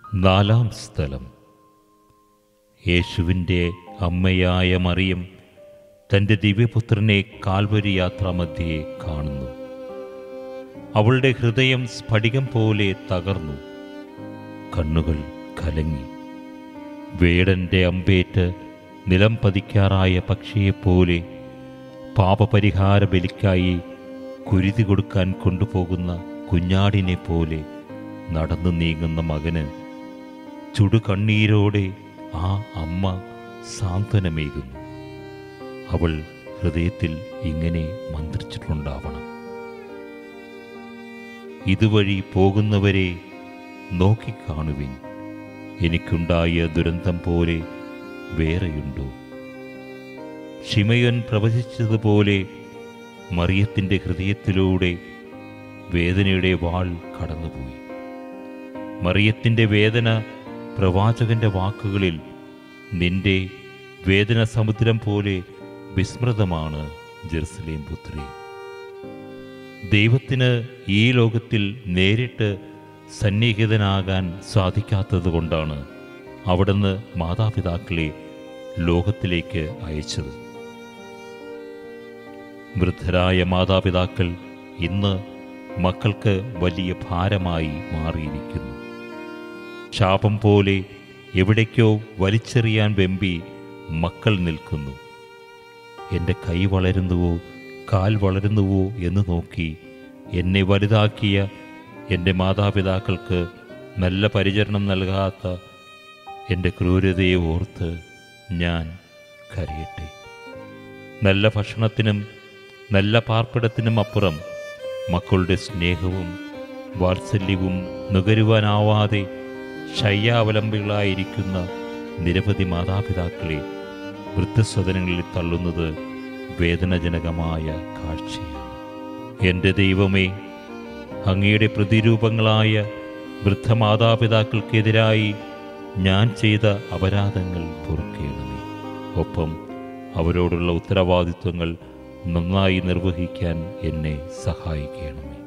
നാലാം സ്ഥലം യേശുവിൻ്റെ അമ്മയായ മറിയം തൻ്റെ ദിവ്യപുത്രനെ കാൽവരി യാത്രാമധ്യേ കാണുന്നു അവളുടെ ഹൃദയം സ്ഫടികം പോലെ തകർന്നു കണ്ണുകൾ കലങ്ങി വേടന്റെ അമ്പേറ്റ് നിലം പതിക്കാറായ പക്ഷിയെപ്പോലെ പാപപരിഹാര ബലിക്കായി കുരുതി കൊടുക്കാൻ കൊണ്ടുപോകുന്ന കുഞ്ഞാടിനെ പോലെ നടന്നു നീങ്ങുന്ന മകന് ചുടുകണ്ണീരോടെ ആ അമ്മ സാന്ത്വനമേകുന്നു അവൾ ഹൃദയത്തിൽ ഇങ്ങനെ മന്ത്രിച്ചിട്ടുണ്ടാവണം ഇതുവഴി പോകുന്നവരെ നോക്കിക്കാണുവിൻ എനിക്കുണ്ടായ ദുരന്തം പോലെ വേറെയുണ്ടോ ഷിമയൻ പ്രവചിച്ചതുപോലെ മറിയത്തിൻ്റെ ഹൃദയത്തിലൂടെ വേദനയുടെ വാൾ കടന്നുപോയി മറിയത്തിൻ്റെ വേദന പ്രവാചകന്റെ വാക്കുകളിൽ നിന്റെ വേദന സമുദ്രം പോലെ വിസ്മൃതമാണ് ജെറുസലേം പുത്രി ദൈവത്തിന് ഈ ലോകത്തിൽ നേരിട്ട് സന്നിഹിതനാകാൻ സാധിക്കാത്തതുകൊണ്ടാണ് അവിടുന്ന് മാതാപിതാക്കളെ ലോകത്തിലേക്ക് അയച്ചത് വൃദ്ധരായ മാതാപിതാക്കൾ ഇന്ന് മക്കൾക്ക് വലിയ ഭാരമായി മാറിയിരിക്കുന്നു ശാപം പോലെ എവിടേക്കോ വലിച്ചെറിയാൻ വെമ്പി മക്കൾ നിൽക്കുന്നു എൻ്റെ കൈ വളരുന്നുവോ കാൽ വളരുന്നുവോ എന്ന് നോക്കി എന്നെ വലുതാക്കിയ എൻ്റെ മാതാപിതാക്കൾക്ക് നല്ല പരിചരണം നൽകാത്ത എൻ്റെ ക്രൂരതയെ ഓർത്ത് ഞാൻ കരയട്ടെ നല്ല ഭക്ഷണത്തിനും നല്ല പാർപ്പിടത്തിനും അപ്പുറം മക്കളുടെ സ്നേഹവും വാത്സല്യവും നുകരുവാനാവാതെ ശയ്യാവലംബികളായിരിക്കുന്ന നിരവധി മാതാപിതാക്കളെ വൃദ്ധസ്വദനങ്ങളിൽ തള്ളുന്നത് വേദനജനകമായ കാഴ്ചയാണ് എൻ്റെ ദൈവമേ അങ്ങയുടെ പ്രതിരൂപങ്ങളായ വൃദ്ധമാതാപിതാക്കൾക്കെതിരായി ഞാൻ ചെയ്ത അപരാധങ്ങൾ പൊറുക്കേണമേ ഒപ്പം അവരോടുള്ള ഉത്തരവാദിത്വങ്ങൾ നന്നായി നിർവഹിക്കാൻ എന്നെ സഹായിക്കണമേ